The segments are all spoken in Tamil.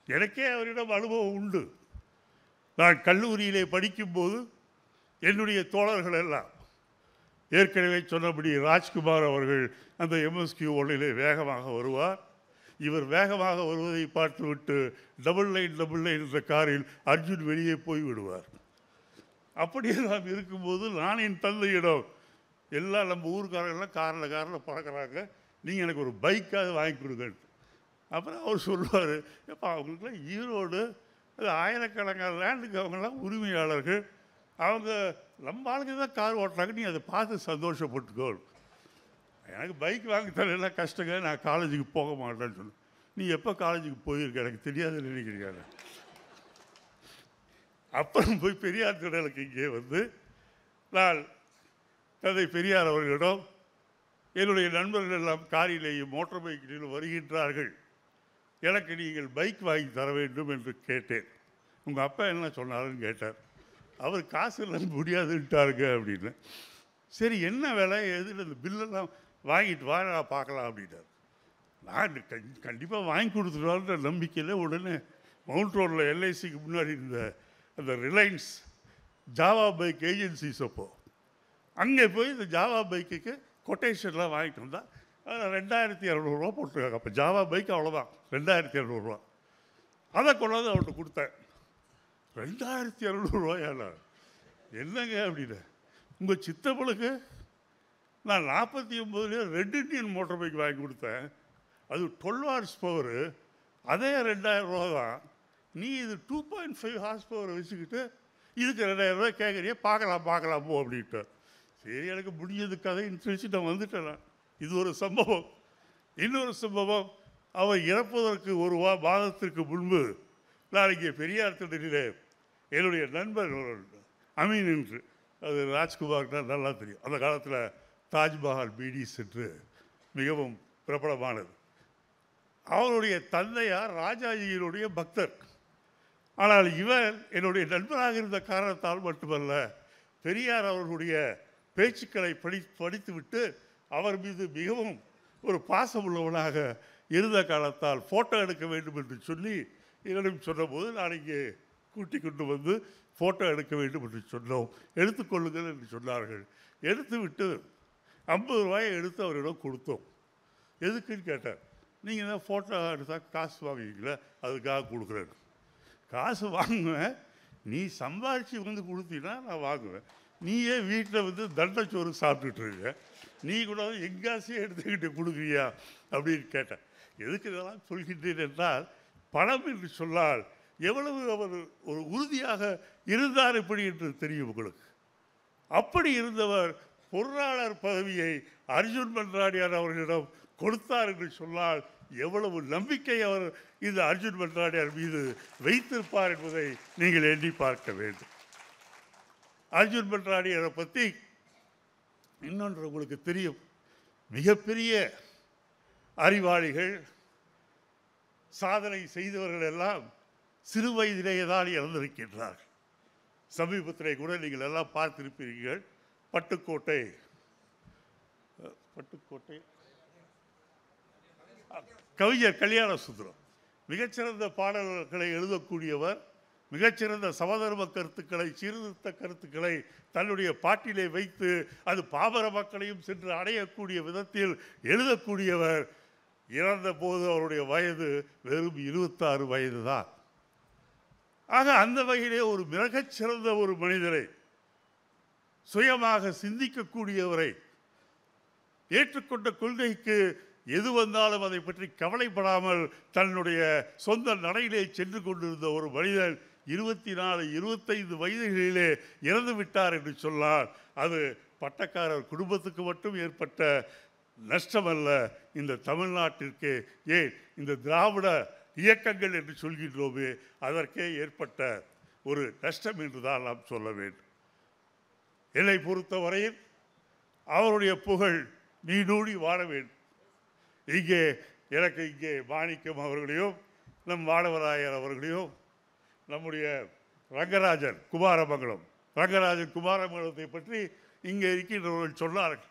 எனக்கே அவரிடம் அனுபவம் உண்டு நான் கல்லூரியிலே படிக்கும்போது என்னுடைய தோழர்கள் எல்லாம் ஏற்கனவே சொன்னபடி ராஜ்குமார் அவர்கள் அந்த எம்எஸ்கியூ ஒன்றிலே வேகமாக வருவார் இவர் வேகமாக வருவதை பார்த்துவிட்டு டபுள் லைன் டபுள் லைன் என்ற காரில் அர்ஜுன் வெளியே போய் விடுவார் அப்படியே நாம் இருக்கும்போது நான் என் தந்தையிடம் எல்லாம் நம்ம ஊருக்காரங்கெல்லாம் காரில் காரில் பறக்கிறாங்க நீங்கள் எனக்கு ஒரு பைக்காவது வாங்கி கொடுங்கன்ட்டு அப்புறம் அவர் சொல்லுவார் எப்பா அவங்களுக்குலாம் ஈரோடு அது ஆயிரக்கணக்கான லேண்டுக்கு அவங்கெல்லாம் உரிமையாளர்கள் அவங்க நம்ம ஆளுங்க தான் கார் ஓட்டுறாங்க நீ அதை பார்த்து சந்தோஷப்பட்டுக்கோ எனக்கு பைக் வாங்கி தரலாம் கஷ்டங்க நான் காலேஜுக்கு போக மாட்டேன்னு சொன்னேன் நீ எப்போ காலேஜுக்கு போயிருக்க எனக்கு தெரியாதுன்னு நினைக்கிறீங்க அப்புறம் போய் பெரியார் திடலுக்கு இங்கே வந்து நான் தந்தை பெரியார் அவர்களிடம் என்னுடைய நண்பர்கள் எல்லாம் காரிலேயும் மோட்டார் பைக்கிலும் வருகின்றார்கள் எனக்கு நீங்கள் பைக் வாங்கி தர வேண்டும் என்று கேட்டேன் உங்கள் அப்பா என்ன சொன்னாருன்னு கேட்டார் அவர் காசு எல்லாம் முடியாதுன்ட்டாருங்க அப்படின்னு சரி என்ன விலை எதில் இந்த பில்லெல்லாம் வாங்கிட்டு வா நான் பார்க்கலாம் அப்படின்னார் நான் கண்டிப்பாக வாங்கி கொடுத்துருவான்ற நம்பிக்கையில் உடனே மவுண்ட் ரோடில் எல்ஐசிக்கு முன்னாடி இருந்த அந்த ரிலையன்ஸ் ஜாவா பைக் ஏஜென்சிஸ் அப்போ அங்கே போய் இந்த ஜாவா பைக்குக்கு கொட்டேஷன்லாம் வாங்கிட்டு வந்தால் அதில் ரெண்டாயிரத்தி இரநூறுவா போட்டிருக்காங்க அப்போ ஜாவா பைக் அவ்வளோதான் ரெண்டாயிரத்தி இரநூறுவா அதை கொண்டாந்து அவர்கிட்ட கொடுத்தேன் ரெண்டாயிரத்தி இரநூறுவாயால என்னங்க அப்படின்னு உங்கள் சித்தப்பளுக்கு நான் நாற்பத்தி ஒம்போதுலேயே ரெட் இண்டியன் மோட்டார் பைக் வாங்கி கொடுத்தேன் அது டுவெல் ஹார்ஸ் பவரு அதே ரெண்டாயிரம் ரூபா தான் நீ இது two point five horse power வச்சுக்கிட்டு இதுக்கு ரெண்டாயிரம் ரூபாய் கேட்குறியே பார்க்கலாம் பார்க்கலாம் போ அப்படின்ட்டு சரி எனக்கு முடிஞ்சது கதைன்னு தெரிச்சு நான் வந்துட்டேன் நான். இது ஒரு சம்பவம் இன்னொரு சம்பவம் அவன் இறப்பதற்கு ஒரு வா மாதத்திற்கு முன்பு நான் இங்கே பெரியார் திடலிலே என்னுடைய நண்பர் ஒரு அமீன் என்று அது ராஜ்குமார்னா நல்லா தெரியும் அந்த காலத்தில் தாஜ்மஹால் பீடிஸ் என்று மிகவும் பிரபலமானது அவருடைய தந்தையார் ராஜாஜியினுடைய பக்தர் ஆனால் இவர் என்னுடைய நண்பராக இருந்த காரணத்தால் மட்டுமல்ல பெரியார் அவர்களுடைய பேச்சுக்களை படி படித்துவிட்டு அவர் மீது மிகவும் ஒரு பாசமுள்ளவனாக இருந்த காலத்தால் ஃபோட்டோ எடுக்க வேண்டும் என்று சொல்லி என்னிடம் சொன்னபோது நான் இங்கே கூட்டி கொண்டு வந்து ஃபோட்டோ எடுக்க வேண்டும் என்று சொன்னோம் எடுத்துக்கொள்ளுங்கள் என்று சொன்னார்கள் எடுத்துவிட்டு ஐம்பது ரூபாயை எடுத்து அவரிடம் கொடுத்தோம் எதுக்குன்னு கேட்டார் நீங்கள் தான் ஃபோட்டோ எடுத்தால் காசு வாங்குவீங்களே அதுக்காக கொடுக்குறேன் காசு வாங்குவேன் நீ சம்பாரித்து வந்து கொடுத்தீங்கன்னா நான் வாங்குவேன் நீயே வீட்டில் வந்து தண்டச்சோறு சாப்பிட்டுட்டு இருக்க நீ கூட எங்காசியே எடுத்துக்கிட்டு கொடுக்குறியா அப்படின்னு கேட்டேன் எதுக்கு இதெல்லாம் சொல்கின்றேன் என்றால் பணம் என்று சொன்னால் எவ்வளவு அவர் ஒரு உறுதியாக இருந்தார் இப்படி என்று தெரியும் உங்களுக்கு அப்படி இருந்தவர் பொருளாளர் பதவியை அர்ஜுன் மன்றாடியார் அவர்களிடம் கொடுத்தார் என்று சொன்னால் எவ்வளவு நம்பிக்கை அவர் இந்த அர்ஜுன் மன்றாடியார் மீது வைத்திருப்பார் என்பதை நீங்கள் எண்ணி பார்க்க வேண்டும் அர்ஜுன் மன்றாடியாரை பற்றி இன்னொன்று உங்களுக்கு தெரியும் மிகப்பெரிய அறிவாளிகள் சாதனை செய்தவர்கள் எல்லாம் சிறு வயதிலேயே தான் இறந்திருக்கின்றார்கள் சமீபத்திலே கூட நீங்கள் எல்லாம் பார்த்திருப்பீர்கள் பட்டுக்கோட்டை அஹ், பட்டுக்கோட்டை அஹ், கவிஞர் கல்யாண சுந்தரம் மிகச்சிறந்த பாடல்களை எழுதக்கூடியவர் மிகச்சிறந்த சமதர்ம கருத்துக்களை சீர்திருத்த கருத்துக்களை தன்னுடைய பாட்டிலே வைத்து அது பாமர மக்களையும் சென்று அடையக்கூடிய விதத்தில் எழுதக்கூடியவர் இறந்த போது அவருடைய வயது வெறும் இருபத்தாறு வயது தான் ஆக அந்த வகையிலே ஒரு மிகச் சிறந்த ஒரு மனிதரை சுயமாக சிந்திக்கக்கூடியவரை ஏற்றுக்கொண்ட கொள்கைக்கு எது வந்தாலும் அதை பற்றி கவலைப்படாமல் தன்னுடைய சொந்த நடையிலே சென்று கொண்டிருந்த ஒரு மனிதன் இருபத்தி நாலு இருபத்தைந்து வயதுகளிலே இறந்து விட்டார் என்று சொன்னால் அது பட்டக்காரர் குடும்பத்துக்கு மட்டும் ஏற்பட்ட நஷ்டமல்ல இந்த தமிழ்நாட்டிற்கு ஏன் இந்த திராவிட இயக்கங்கள் என்று சொல்கின்றோமே அதற்கே ஏற்பட்ட ஒரு நஷ்டம் என்று தான் நாம் சொல்ல வேண்டும் என்னை பொறுத்தவரையில் அவருடைய புகழ் நீடூழி வாழ வேண்டும் இங்கே எனக்கு இங்கே மாணிக்கம் அவர்களையும் நம் வானவராயர் அவர்களையும் நம்முடைய ரங்கராஜன் குமாரமங்கலம் ரங்கராஜன் குமாரமங்கலத்தை பற்றி இங்கே இருக்கின்றவர்கள் சொன்னார்கள்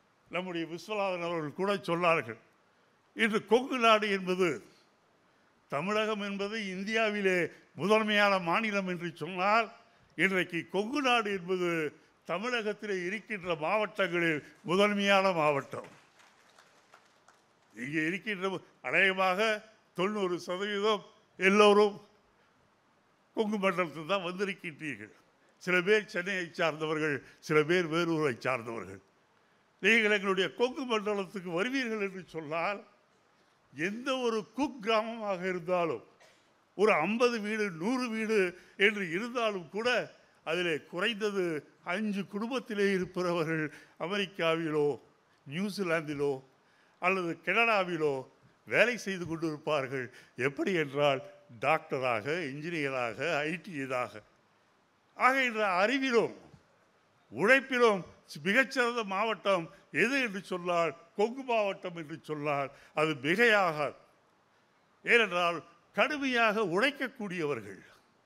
நம்முடைய விஸ்வநாதன் அவர்கள் கூட சொன்னார்கள் இன்று கொங்கு நாடு என்பது தமிழகம் என்பது இந்தியாவிலே முதன்மையான மாநிலம் என்று சொன்னால் இன்றைக்கு கொங்கு நாடு என்பது தமிழகத்திலே இருக்கின்ற மாவட்டங்களில் முதன்மையான மாவட்டம் இங்கே இருக்கின்ற அநேகமாக தொண்ணூறு சதவீதம் எல்லோரும் கொங்கு மண்டலத்தில் தான் வந்திருக்கின்றீர்கள் சில பேர் சென்னையை சார்ந்தவர்கள் சில பேர் வேலூரை சார்ந்தவர்கள் நீங்கள் எங்களுடைய கொங்கு மண்டலத்துக்கு வருவீர்கள் என்று சொன்னால் எந்த ஒரு குக் கிராமமாக இருந்தாலும் ஒரு ஐம்பது வீடு நூறு வீடு என்று இருந்தாலும் கூட அதிலே குறைந்தது அஞ்சு குடும்பத்திலே இருப்பவர்கள் அமெரிக்காவிலோ நியூசிலாந்திலோ அல்லது கனடாவிலோ வேலை செய்து கொண்டிருப்பார்கள் எப்படி என்றால் டாக்டராக இன்ஜினியராக ஐடியதாக ஆக என்ற அறிவிலும் உழைப்பிலும் மிகச்சிறந்த மாவட்டம் எது என்று சொன்னால் கொங்கு மாவட்டம் என்று சொன்னால் அது மிகையாகாது ஏனென்றால் கடுமையாக உழைக்கக்கூடியவர்கள்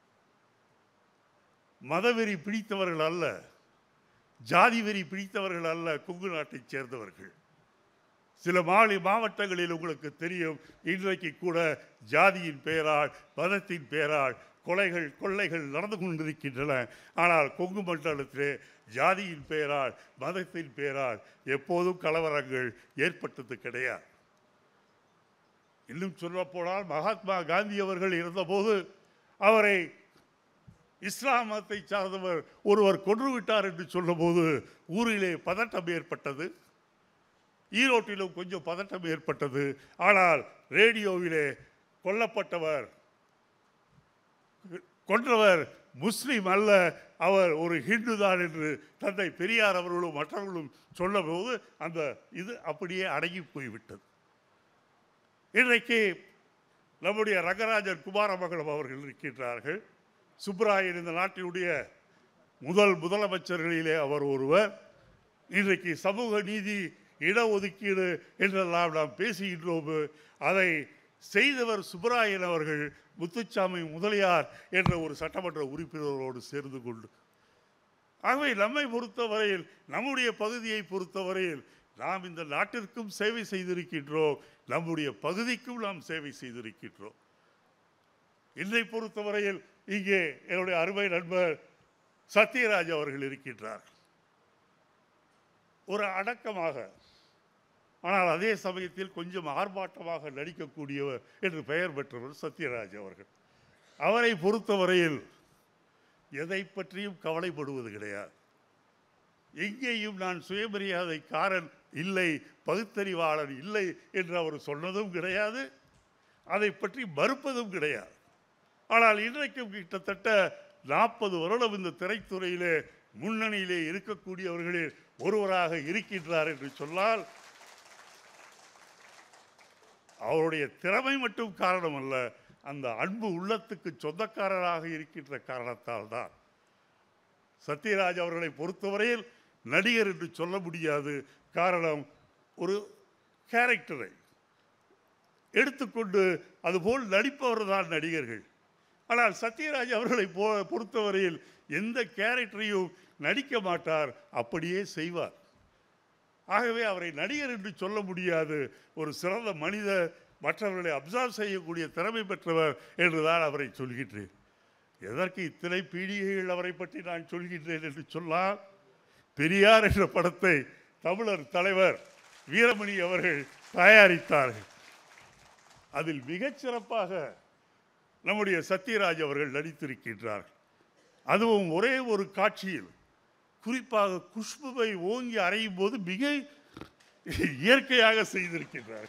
மதவெறி பிடித்தவர்கள் அல்ல ஜாதி வெறி பிடித்தவர்கள் அல்ல கொங்கு நாட்டைச் சேர்ந்தவர்கள் சில மாநில மாவட்டங்களில் உங்களுக்கு தெரியும் இன்றைக்கு கூட ஜாதியின் பெயரால் மதத்தின் பெயரால் கொலைகள் கொள்ளைகள் நடந்து கொண்டிருக்கின்றன ஆனால் கொங்கு மண்டலத்திலே ஜாதியின் பெயரால் மதத்தின் பெயரால் எப்போதும் கலவரங்கள் ஏற்பட்டது கிடையாது இன்னும் சொல்லப்போனால் மகாத்மா காந்தி அவர்கள் இருந்தபோது அவரை இஸ்லாம் மதத்தை சார்ந்தவர் ஒருவர் கொன்று விட்டார் என்று சொன்னபோது ஊரிலே பதட்டம் ஏற்பட்டது ஈரோட்டிலும் கொஞ்சம் பதட்டம் ஏற்பட்டது ஆனால் ரேடியோவிலே கொல்லப்பட்டவர் கொன்றவர் முஸ்லீம் அல்ல அவர் ஒரு ஹிந்து தான் என்று தந்தை பெரியார் அவர்களும் மற்றவர்களும் சொன்னபோது அந்த இது அப்படியே அடங்கி போய்விட்டது இன்றைக்கு நம்முடைய ரங்கராஜன் குமாரமங்கலம் அவர்கள் இருக்கின்றார்கள் சுப்ராயன் இந்த நாட்டினுடைய முதல் முதலமைச்சர்களிலே அவர் ஒருவர் இன்றைக்கு சமூக நீதி இடஒதுக்கீடு என்றெல்லாம் நாம் பேசுகின்றோம் அதை செய்தவர் சுப்பராயன் அவர்கள் முத்துச்சாமி முதலியார் என்ற ஒரு சட்டமன்ற உறுப்பினரோடு சேர்ந்து கொண்டு ஆகவே நம்மை பொறுத்தவரையில் நம்முடைய பகுதியை பொறுத்தவரையில் நாம் இந்த நாட்டிற்கும் சேவை செய்திருக்கின்றோம் நம்முடைய பகுதிக்கும் நாம் சேவை செய்திருக்கின்றோம் என்னை பொறுத்தவரையில் இங்கே என்னுடைய அருமை நண்பர் சத்யராஜ் அவர்கள் இருக்கின்றார் ஒரு அடக்கமாக ஆனால் அதே சமயத்தில் கொஞ்சம் ஆர்ப்பாட்டமாக நடிக்கக்கூடியவர் என்று பெயர் பெற்றவர் சத்யராஜ் அவர்கள் அவரை பொறுத்தவரையில் எதை பற்றியும் கவலைப்படுவது கிடையாது எங்கேயும் நான் சுயமரியாதைக்காரன் இல்லை பகுத்தறிவாளன் இல்லை என்று அவர் சொன்னதும் கிடையாது அதை பற்றி மறுப்பதும் கிடையாது ஆனால் இன்றைக்கும் கிட்டத்தட்ட நாற்பது வருடம் இந்த திரைத்துறையிலே முன்னணியிலே இருக்கக்கூடியவர்களில் ஒருவராக இருக்கின்றார் என்று சொன்னால் அவருடைய திறமை மட்டும் காரணம் அல்ல அந்த அன்பு உள்ளத்துக்கு சொந்தக்காரராக இருக்கின்ற காரணத்தால் தான் சத்யராஜ் அவர்களை பொறுத்தவரையில் நடிகர் என்று சொல்ல முடியாது காரணம் ஒரு கேரக்டரை எடுத்துக்கொண்டு அதுபோல் நடிப்பவர் தான் நடிகர்கள் ஆனால் சத்யராஜ் அவர்களை போ பொறுத்தவரையில் எந்த கேரக்டரையும் நடிக்க மாட்டார் அப்படியே செய்வார் ஆகவே அவரை நடிகர் என்று சொல்ல முடியாது ஒரு சிறந்த மனிதர் மற்றவர்களை அப்சர்வ் செய்யக்கூடிய திறமை பெற்றவர் என்றுதான் அவரை சொல்கின்றேன் எதற்கு இத்தனை பீடிகைகள் அவரை பற்றி நான் சொல்கின்றேன் என்று சொன்னால் பெரியார் என்ற படத்தை தமிழர் தலைவர் வீரமணி அவர்கள் தயாரித்தார்கள் அதில் மிகச் சிறப்பாக நம்முடைய சத்யராஜ் அவர்கள் நடித்திருக்கின்றார்கள் அதுவும் ஒரே ஒரு காட்சியில் குறிப்பாக குஷ்புவை ஓங்கி அறையும் போது மிக இயற்கையாக செய்திருக்கின்றார்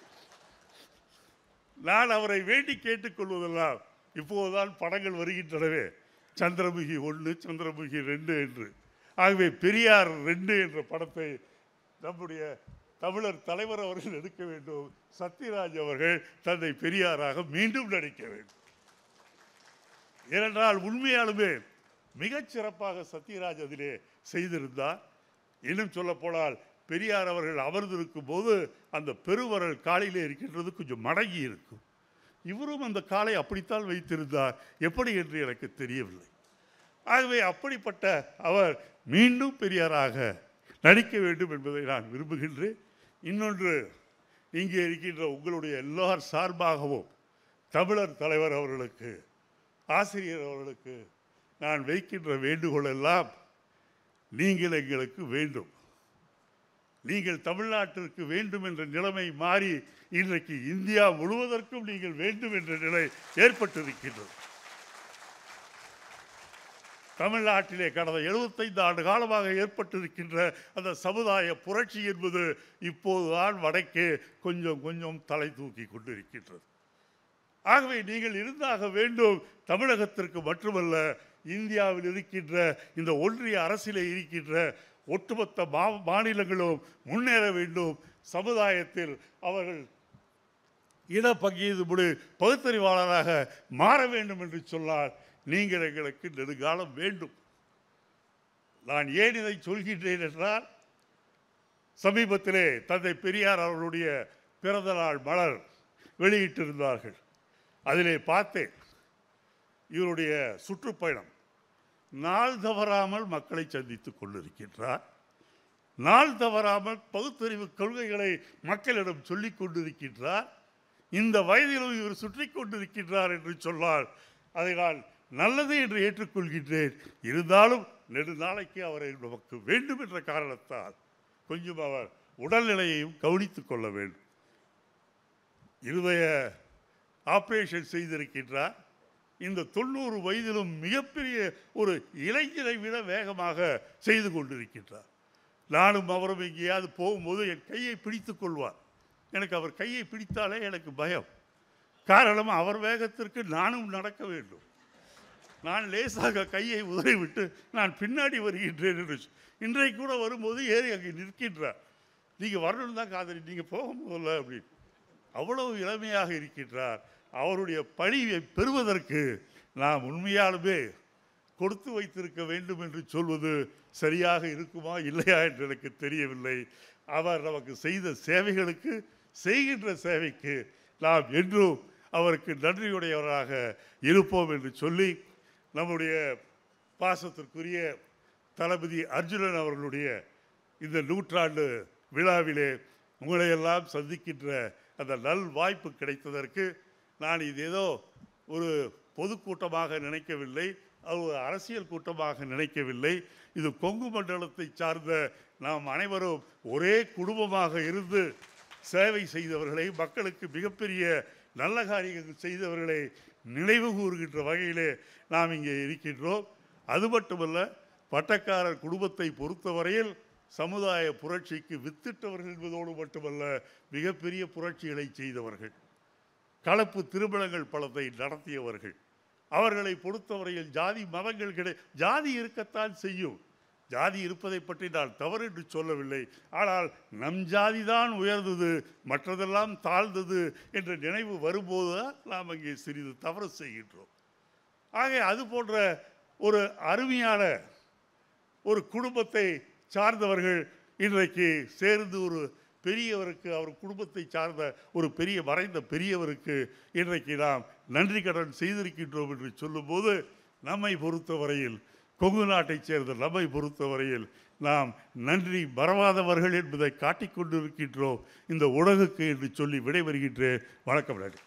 நான் அவரை வேண்டி கேட்டுக்கொள்வதெல்லாம் இப்போதுதான் படங்கள் வருகின்றனவே சந்திரமுகி ஒன்று சந்திரமுகி ரெண்டு என்று ஆகவே பெரியார் ரெண்டு என்ற படத்தை நம்முடைய தமிழர் தலைவர் அவர்கள் எடுக்க வேண்டும் சத்யராஜ் அவர்கள் தந்தை பெரியாராக மீண்டும் நடிக்க வேண்டும் ஏனென்றால் உண்மையாலுமே மிகச் சிறப்பாக சத்யராஜ் அதிலே செய்திருந்தார் இன்னும் சொல்லப்போனால் பெரியார் அவர்கள் அமர்ந்திருக்கும் போது அந்த பெருவரல் காலிலே இருக்கின்றது கொஞ்சம் மடங்கி இருக்கும் இவரும் அந்த காலை அப்படித்தான் வைத்திருந்தார் எப்படி என்று எனக்கு தெரியவில்லை ஆகவே அப்படிப்பட்ட அவர் மீண்டும் பெரியாராக நடிக்க வேண்டும் என்பதை நான் விரும்புகின்றேன் இன்னொன்று இங்கே இருக்கின்ற உங்களுடைய எல்லார் சார்பாகவும் தமிழர் தலைவர் அவர்களுக்கு ஆசிரியர் அவர்களுக்கு நான் வைக்கின்ற வேண்டுகோள் எல்லாம் நீங்கள் எங்களுக்கு வேண்டும் நீங்கள் தமிழ்நாட்டிற்கு வேண்டும் என்ற நிலைமை மாறி இன்றைக்கு இந்தியா முழுவதற்கும் நீங்கள் வேண்டும் என்ற நிலை ஏற்பட்டிருக்கின்றது தமிழ்நாட்டிலே கடந்த 75 ஆண்டு காலமாக ஏற்பட்டிருக்கின்ற அந்த சமுதாய புரட்சி என்பது இப்போதுதான் வடக்கே கொஞ்சம் கொஞ்சம் தலை தூக்கி கொண்டிருக்கின்றது ஆகவே நீங்கள் இருந்தாக வேண்டும் தமிழகத்திற்கு மட்டுமல்ல இந்தியாவில் இருக்கின்ற இந்த ஒன்றிய அரசிலே இருக்கின்ற ஒட்டுமொத்த மா மாநிலங்களும் முன்னேற வேண்டும் சமுதாயத்தில் அவர்கள் இன பங்கீடு பகுத்தறிவாளராக மாற வேண்டும் என்று சொன்னால் நீங்கள் எங்களுக்கு நெடுங்காலம் வேண்டும் நான் ஏன் இதை சொல்கின்றேன் என்றால் சமீபத்திலே தந்தை பெரியார் அவர்களுடைய பிறந்த நாள் மலர் வெளியிட்டிருந்தார்கள் அதிலே பார்த்தேன் இவருடைய சுற்றுப்பயணம் நாள் தவறாமல் மக்களை சந்தித்துக் கொண்டிருக்கின்றார் நாள் தவறாமல் பகுத்தறிவு கொள்கைகளை மக்களிடம் சொல்லிக் கொண்டிருக்கின்றார் இந்த வயதிலும் இவர் சுற்றி கொண்டிருக்கின்றார் என்று சொன்னால் அதை நான் நல்லது என்று ஏற்றுக்கொள்கின்றேன் இருந்தாலும் நெடுநாளைக்கு அவரை நமக்கு வேண்டும் என்ற காரணத்தால் கொஞ்சம் அவர் உடல்நிலையையும் கவனித்துக் கொள்ள வேண்டும் இருதய ஆபரேஷன் செய்திருக்கின்றார் இந்த தொண்ணூறு வயதிலும் மிகப்பெரிய ஒரு இளைஞரை விட வேகமாக செய்து கொண்டிருக்கின்றார் நானும் அவரும் எங்கேயாவது போகும்போது என் கையை பிடித்துக் கொள்வார் எனக்கு அவர் கையை பிடித்தாலே எனக்கு பயம் காரணம் அவர் வேகத்திற்கு நானும் நடக்க வேண்டும் நான் லேசாக கையை உதறிவிட்டு நான் பின்னாடி வருகின்றேன் என்று சொ- இன்றைக்கு கூட வரும்போது ஏறி அங்கே நிற்கின்றார் நீங்கள் வரணும் தான் காதலி நீங்கள் போக முதல்ல அப்படின்னு அவ்வளவு இளமையாக இருக்கின்றார் அவருடைய பணியை பெறுவதற்கு நாம் உண்மையாலுமே கொடுத்து வைத்திருக்க வேண்டும் என்று சொல்வது சரியாக இருக்குமா இல்லையா என்று எனக்கு தெரியவில்லை அவர் நமக்கு செய்த சேவைகளுக்கு செய்கின்ற சேவைக்கு நாம் என்றும் அவருக்கு நன்றியுடையவராக இருப்போம் என்று சொல்லி நம்முடைய பாசத்திற்குரிய தளபதி அர்ஜுனன் அவர்களுடைய இந்த நூற்றாண்டு விழாவிலே உங்களையெல்லாம் சந்திக்கின்ற அந்த நல் வாய்ப்பு கிடைத்ததற்கு நான் இது ஏதோ ஒரு பொதுக்கூட்டமாக நினைக்கவில்லை அது ஒரு அரசியல் கூட்டமாக நினைக்கவில்லை இது கொங்கு மண்டலத்தை சார்ந்த நாம் அனைவரும் ஒரே குடும்பமாக இருந்து சேவை செய்தவர்களை மக்களுக்கு மிகப்பெரிய நல்ல காரியங்கள் செய்தவர்களை நினைவு கூறுகின்ற வகையிலே நாம் இங்கே இருக்கின்றோம் அது மட்டுமல்ல பட்டக்காரர் குடும்பத்தை பொறுத்தவரையில் சமுதாய புரட்சிக்கு வித்திட்டவர்கள் என்பதோடு மட்டுமல்ல மிகப்பெரிய புரட்சிகளை செய்தவர்கள் கலப்பு திருமணங்கள் பலத்தை நடத்தியவர்கள் அவர்களை பொறுத்தவரையில் ஜாதி மதங்கள் கிடை ஜாதி இருக்கத்தான் செய்யும் ஜாதி இருப்பதை பற்றி நான் தவறு என்று சொல்லவில்லை ஆனால் நம் ஜாதி தான் உயர்ந்தது மற்றதெல்லாம் தாழ்ந்தது என்ற நினைவு வரும்போது தான் நாம் அங்கே சிறிது தவறு செய்கின்றோம் ஆக அது போன்ற ஒரு அருமையான ஒரு குடும்பத்தை சார்ந்தவர்கள் இன்றைக்கு சேர்ந்து ஒரு பெரியவருக்கு அவர் குடும்பத்தை சார்ந்த ஒரு பெரிய மறைந்த பெரியவருக்கு இன்றைக்கு நாம் நன்றி கடன் செய்திருக்கின்றோம் என்று சொல்லும்போது நம்மை பொறுத்தவரையில் கொங்கு நாட்டைச் சேர்ந்த நம்மை பொறுத்தவரையில் நாம் நன்றி மறவாதவர்கள் என்பதை காட்டிக் கொண்டிருக்கின்றோம் இந்த உலகுக்கு என்று சொல்லி விடைபெறுகின்றேன் வணக்கம் நன்றி